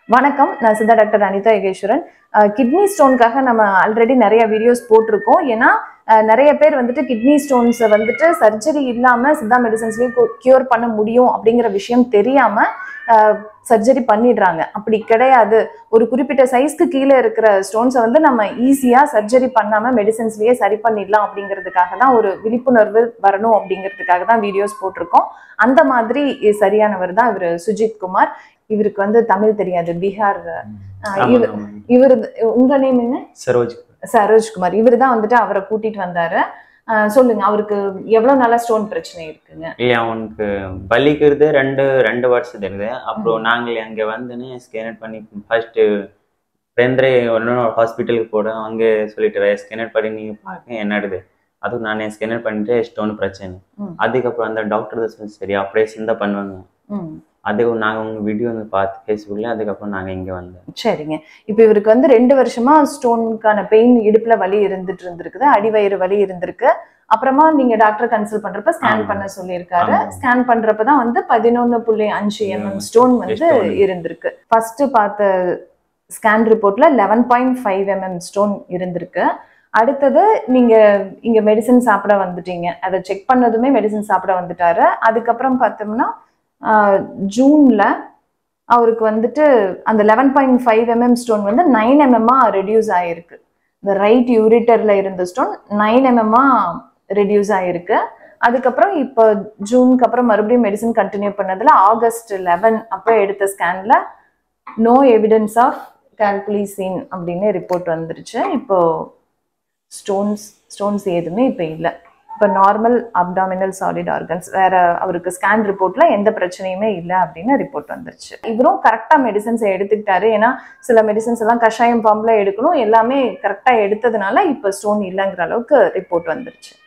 வணக்கம் நான் Siddha doctor Anitha Yogeswaran kidney ஸ்டோனுக்காக நம்ம ஆல்ரெடி நிறைய வீடியோஸ் போட்டிருக்கோம் ஏன்னா அஹ், நிறைய பேர் வந்துட்டு கிட்னி ஸ்டோன்ஸை வந்துட்டு சர்ஜரி இல்லாம சித்தா மெடிசன்ஸ்லயும் கியூர் பண்ண முடியும் அப்படிங்கிற விஷயம் தெரியாம சர்ஜரி பண்ணிடுறாங்க அப்படி கிடையாது ஒரு குறிப்பிட்ட சைஸ்க்கு கீழே இருக்கிற ஸ்டோன்ஸை வந்து நம்ம ஈஸியா சர்ஜரி பண்ணாம மெடிசன்ஸ்லயே சரி பண்ணிடலாம் அப்படிங்கிறதுக்காக தான் ஒரு விழிப்புணர்வு வரணும் அப்படிங்கிறதுக்காக தான் வீடியோஸ் போட்டிருக்கோம் அந்த மாதிரி சரியானவர் தான் இவர் சுஜித் குமார் இவருக்கு வந்து தமிழ் தெரியாது பீகார் அஹ், இவர் இவர் உங்க நேம் என்ன சரோஜ் சரோஜ்குமார் இவர் தான் வந்துட்டு அவரை கூட்டிட்டு வந்தாரு அஹ், சொல்லுங்க அவருக்கு எவ்வளவு நாளா ஸ்டோன் பிரச்சனை இருக்குங்க இல்லை அவனுக்கு வலிக்கிறது ரெண்டு ரெண்டு வருஷம் இருக்குது அப்புறம் நாங்கள் அங்கே வந்துன்னு ஸ்கேன் பண்ணி ஃபர்ஸ்ட் பிரேந்திரே ஒன்று ஹாஸ்பிட்டலுக்கு போகிறோம் அங்கே சொல்லிட்டு ஸ்கேனர் பண்ணி நீங்கள் பார்க்க என்னடுது அதுவும் நானே ஸ்கேனர் பண்ணிட்டு ஸ்டோன் பிரச்சனை ம். அதுக்கப்புறம் அந்த டாக்டர் தான் சொல்லி சரி ஆப்ரேஷன் தான் பண்ணுவாங்க ம் அது நாங்கள் உங்கள் வீடியோ வந்து பார்த்து ஃபேஸ்புக்கில் அதுக்கப்புறம் நாங்கள் இங்கே வந்தோம் சரிங்க இப்போ இவருக்கு வந்து ரெண்டு வருஷமா ஸ்டோனுக்கான பெயின் இடுப்புல வலி இருந்துட்டு இருந்திருக்குது அடிவயிறு வலி இருந்திருக்கு அப்புறமா நீங்க டாக்டர் கன்சல்ட் பண்றப்ப ஸ்கேன் ஆமா. பண்ண சொல்லியிருக்காரு ஆமா. ஸ்கேன் பண்றப்ப தான் வந்து பதினொன்னு புள்ளி அஞ்சு எம்எம் ஸ்டோன் வந்து Stone. இருந்திருக்கு ஃபர்ஸ்ட் பார்த்த ஸ்கேன் ரிப்போர்ட்ல eleven point five mm stone இருந்திருக்கு அடுத்தது நீங்க இங்க மெடிசன் சாப்பிட வந்துட்டீங்க அதை செக் பண்ணதுமே மெடிசன் சாப்பிட வந்துட்டாரு அதுக்கப்புறம் பார்த்தோம்னா ஆஹ், ஜூன்ல அவருக்கு வந்துட்டு அந்த eleven point five mm stone வந்து நைன் எம்எம்மா ரெடியூஸ் ஆயிருக்கு இந்த ரைட் யூரிட்டர்ல இருந்த ஸ்டோன் நைன் எம்எம்மா ரெடியூஸ் ஆயிருக்கு அதுக்கப்புறம் இப்போ ஜூனுக்கு அப்புறம் மறுபடியும் மெடிசன் கண்டினியூ பண்ணதுல ஆகஸ்ட் லெவன் அப்போ எடுத்த ஸ்கேன்ல நோ எவிடன்ஸ் ஆஃப் கால்குலிசின் அப்படின்னு ரிப்போர்ட் வந்துருச்சு இப்போ ஸ்டோன்ஸ் ஸ்டோன்ஸ் எதுவுமே இப்போ இல்லை இப்போ நார்மல் அப்டாமினல் சாலிட் ஆர்கன்ஸ் வேற அவருக்கு ஸ்கேன் ரிப்போர்ட்ல எந்த பிரச்சனையுமே இல்லை அப்படின்னு ரிப்போர்ட் வந்துருச்சு இவரும் கரெக்டாக மெடிசன்ஸை எடுத்துக்கிட்டாரு ஏன்னா சில மெடிசன்ஸ் எல்லாம் கஷாயம் ஃபார்ம்ல எடுக்கணும் எல்லாமே கரெக்டாக எடுத்ததுனால இப்போ ஸ்டோன் இல்லைங்கிற அளவுக்கு ரிப்போர்ட் வந்துருச்சு